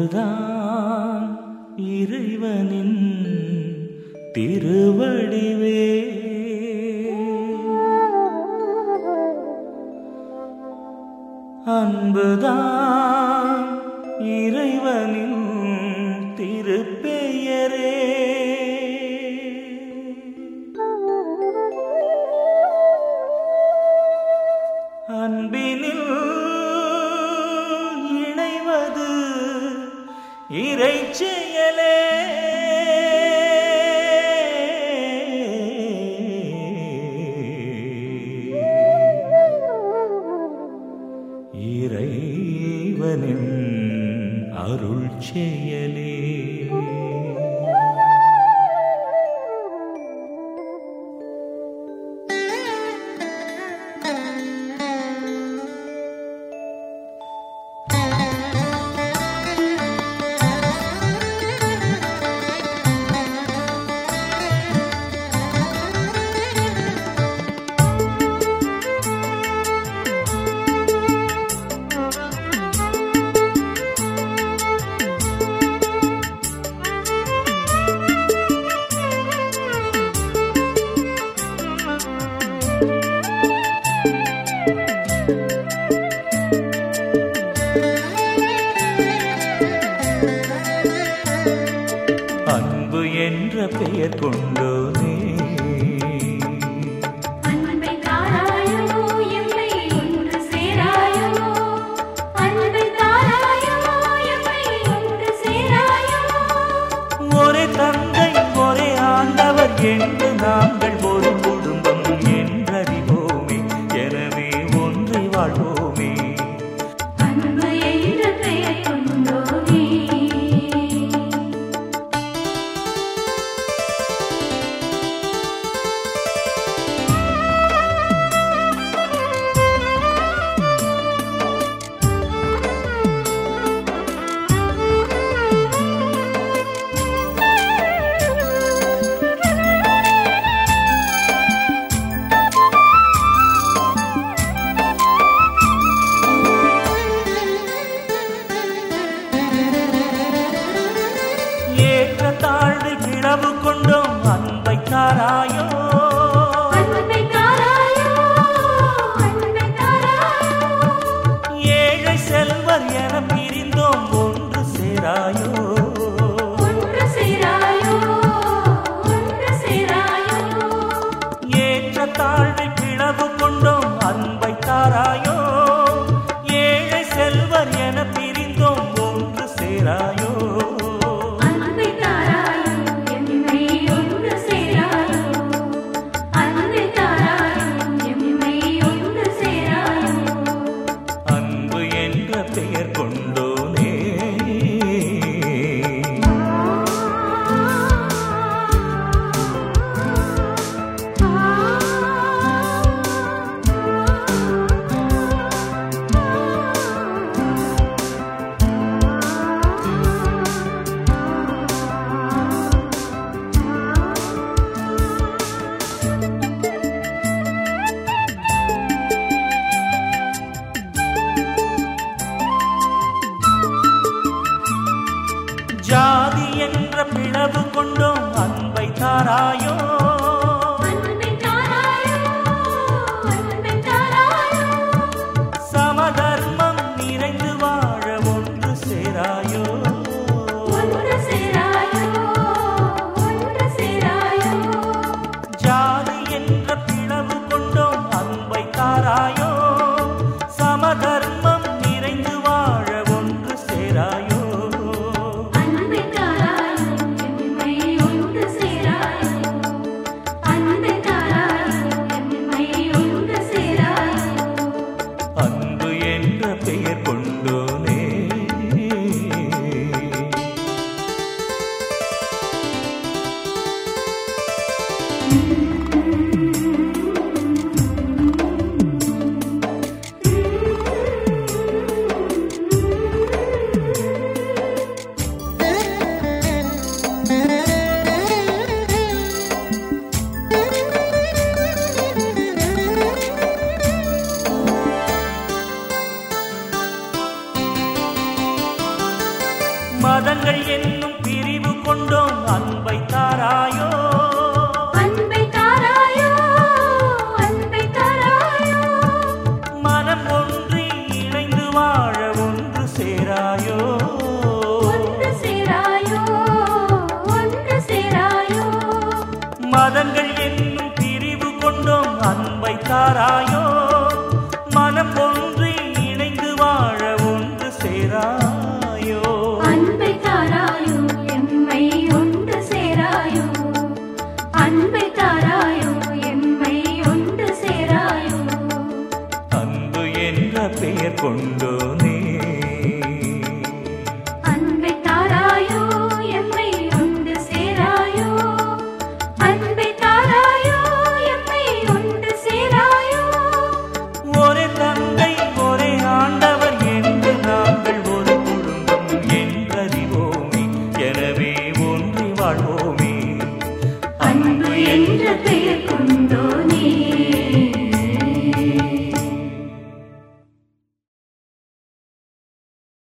அன்புதான் இறைவனின் திருவடிவே அன்புதான் இறைவனின் திருப்பெயரே அன்பினில் இணைவது இறை செயலே இறைவனின் அருள் செயலே அன்பு என்ற பெயர் கொண்டோனே அன்பை தாராயோ எம்மை ஒன்று சேராயோ அன்பை தாராயோ எம்மை ஒன்று சேராயோ ஒரே தந்தை ஒரே ஆண்டவர் என்று நாங்கள் ஒரு குடும்பம் என்றறிவோமே எனவே ஒன்றை வாழ்வோமே அன்பு என்ற பெயர் கொண்டோனே ஏற்ற தாழ்வு கிளவு கொண்டோம் அன்பை தாராயோ அன்பை தாராயோ அன்பை தாராயோ ஏழை செல்வர் என பிரிந்தோம் ஒன்று சேராயோ ஒன்று சேராயோ ஒன்று சேராயோ ஏற்ற தாழ்வு கிளவு கொண்டோம் அன்பை தாராயோ ஏழை செல்வர் என பிரிந்தோம் ஒன்று சேராயோ அன்பை தாராயோ எம்மை ஒன்று சேராயோ அன்பை தாராயோ எம்மை ஒன்று சேராயோ அன்பு என்ற பெயர் கொண்டோனே ஜாதி என்ற பிளவு கொண்டோம் அன்பை தாராயோ அன்பை தாராயோ அன்பை தாராயோ சமதர்மம் நிறைந்து வாழ ஒன்று சேராயோ ஒன்று சேராயோ ஒன்று சேராயோ ஜாதி என்ற பிளவு கொண்டோம் அன்பை தாராயோ சமதர்மம் நிறைந்து வாழ ஒன்று சேராயோ அன்பை தாராயோ எம்மை ஒன்று சேராயோ அன்பை தாராயோ எம்மை ஒன்று சேராயோ அன்பு என்ற பெயர் கொண்டோனே தாராயோ அன்பை தாராயோ அன்பை தாராயோ மனம் ஒன்றி இணைந்து வாழ ஒன்று சேராயோ ஒன்று சேராயோ ஒன்று சேராயோ மதங்கள் என்னும் பிரிவு கொண்டோம் அன்பை தாராயோ மனம் ஒன்றி இணைந்து வாழ ஒன்று சேராயோ அன்பை தாராயோ எம்மை ஒன்று சேராயோ அன்பை தாராயோ எம்மை ஒன்று சேராயோ அன்பு என்ற பெயர் கொண்டோ